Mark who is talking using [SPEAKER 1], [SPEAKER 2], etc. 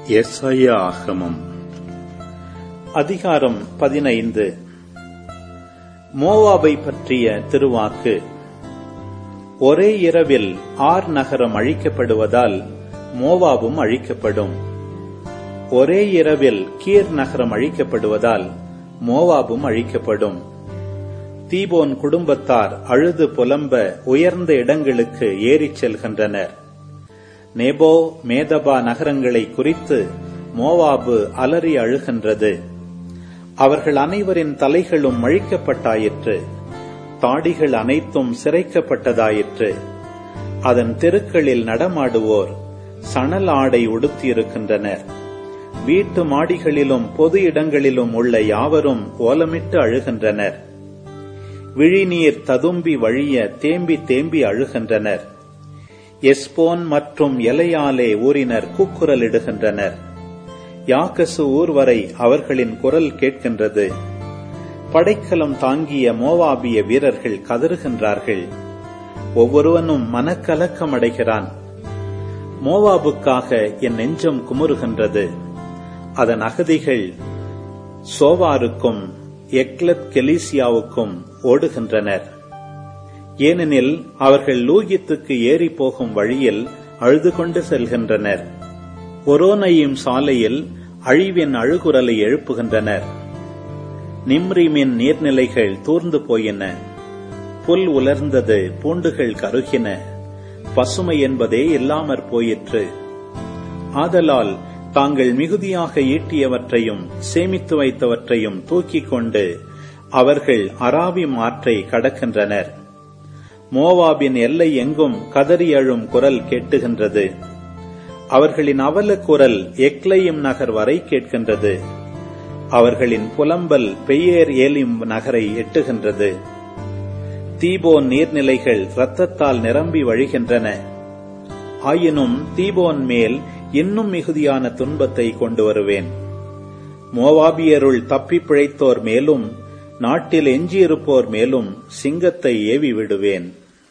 [SPEAKER 1] எஸ்ஐயா ஆகமம் அதிகாரம் பதினைந்து மோவாபை பற்றிய திருவாக்கு ஒரே இரவில் ஆர் நகரம் அழிக்கப்படுவதால் மோவாபும் அழிக்கப்படும் ஒரே இரவில் கீர் நகரம் அழிக்கப்படுவதால் மோவாபும் அழிக்கப்படும் தீபோன் குடும்பத்தார் அழுது புலம்ப உயர்ந்த இடங்களுக்கு ஏறிச் செல்கின்றனர் நேபோ மேதபா நகரங்களை குறித்து மோவாபு அலறி அழுகின்றது அவர்கள் அனைவரின் தலைகளும் அழிக்கப்பட்டாயிற்று தாடிகள் அனைத்தும் சிரைக்கப்பட்டதாயிற்று அதன் தெருக்களில் நடமாடுவோர் சணல் ஆடை உடுத்தியிருக்கின்றனர் வீட்டு மாடிகளிலும் பொது இடங்களிலும் உள்ள யாவரும் ஓலமிட்டு அழுகின்றனர் விழிநீர் ததும்பி வழிய தேம்பி தேம்பி அழுகின்றனர் எஸ்போன் மற்றும் எலையாலே ஊரினர் கூக்குரலிடுகின்றனர் யாக்கசு ஊர் வரை அவர்களின் குரல் கேட்கின்றது படைக்கலம் தாங்கிய மோவாபிய வீரர்கள் கதறுகின்றார்கள் ஒவ்வொருவனும் மனக்கலக்கம் அடைகிறான் மோவாபுக்காக என் நெஞ்சம் குமுறுகின்றது அதன் அகதிகள் சோவாருக்கும் எக்லத் கெலிசியாவுக்கும் ஓடுகின்றனர் ஏனெனில் அவர்கள் லூகித்துக்கு ஏறி போகும் வழியில் அழுது கொண்டு செல்கின்றனர் ஒரோனையும் சாலையில் அழிவின் அழுகுரலை எழுப்புகின்றனர் நிம்ரிமின் நீர்நிலைகள் தூர்ந்து போயின புல் உலர்ந்தது பூண்டுகள் கருகின பசுமை என்பதே இல்லாமற் போயிற்று ஆதலால் தாங்கள் மிகுதியாக ஈட்டியவற்றையும் சேமித்து வைத்தவற்றையும் தூக்கிக் கொண்டு அவர்கள் அராவி மாற்றை கடக்கின்றனர் மோவாபின் எல்லை எங்கும் கதறி அழும் குரல் கேட்டுகின்றது அவர்களின் அவல குரல் எக்லையும் நகர் வரை கேட்கின்றது அவர்களின் புலம்பல் பெயர் ஏலிம் நகரை எட்டுகின்றது தீபோன் நீர்நிலைகள் இரத்தத்தால் நிரம்பி வழிகின்றன ஆயினும் தீபோன் மேல் இன்னும் மிகுதியான துன்பத்தை கொண்டு வருவேன் மோவாபியருள் தப்பி பிழைத்தோர் மேலும் நாட்டில் எஞ்சியிருப்போர் மேலும் சிங்கத்தை ஏவி விடுவேன்